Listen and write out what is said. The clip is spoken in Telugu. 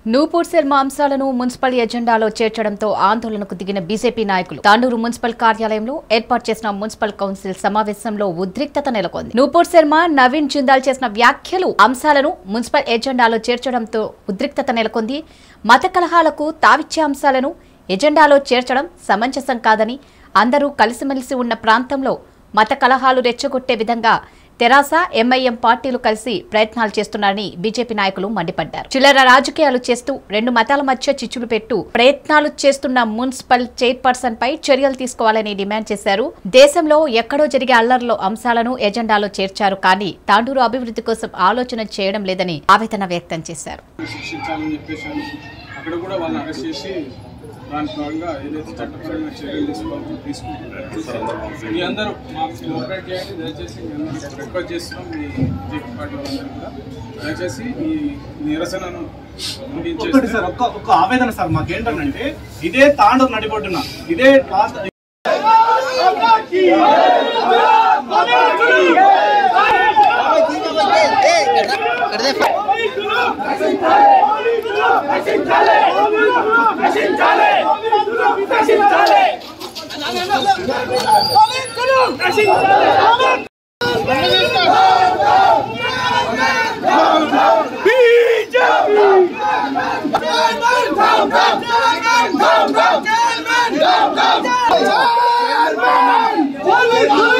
నూపూర్ శర్మ అంశాలను మున్సిపల్ ఎజెండాలో చేర్చడంతో ఆందోళనకు దిగిన బీజేపీ నాయకులు తాండూరు మున్సిపల్ కార్యాలయంలో ఏర్పాటు చేసిన మున్సిపల్ కౌన్సిల్ సమావేశంలో ఉద్రిక్తత నెలకొంది నూపూర్ శర్మ నవీన్ జిందాల్ చేసిన వ్యాఖ్యలు అంశాలను మున్సిపల్ ఎజెండాలో చేర్చడంతో ఉద్రిక్తత నెలకొంది మత కలహాలకు తావిచ్చే అంశాలను ఎజెండాలో చేర్చడం సమంజసం కాదని అందరూ కలిసిమెలిసి ఉన్న ప్రాంతంలో మత కలహాలు రెచ్చగొట్టే విధంగా తెరాస ఎంఐఎం పార్టీలు కలిసి ప్రయత్నాలు చేస్తున్నారని బీజేపీ నాయకులు మండిపడ్డారు చిల్లర రాజకీయాలు చేస్తూ రెండు మతాల మధ్య చిచ్చులు పెట్టు ప్రయత్నాలు చేస్తున్న మున్సిపల్ చైర్పర్సన్ పై చర్యలు తీసుకోవాలని డిమాండ్ చేశారు దేశంలో ఎక్కడో జరిగే అల్లర్లో అంశాలను ఎజెండాలో చేర్చారు కానీ తాండూరు అభివృద్ధి కోసం ఆలోచన చేయడం లేదని ఆవేదన వ్యక్తం చేశారు శిక్షించాలని చెప్పేసి అని అక్కడ కూడా వాళ్ళని అరెస్ట్ చేసి దాని భాగంగా ఏదైతే చట్టపరమైన చర్యలు తీసుకోవాలో తీసుకుంటున్నారు మీ అందరూ మాకు కోఆపరేట్ చేయండి దయచేసి మేము రిక్వెస్ట్ చేస్తున్నాం మీ బీజేపీ పార్టీ వాళ్ళందరూ కూడా దయచేసి ఈ నిరసనను ఒక్కటి ముగించేస్తే సార్ ఒక్క ఒక్క ఆవేదన సార్ మాకేంటంటే ఇదే తాండూరు నడిపొడ్డున ఇదే లాస్ట్ Chairman!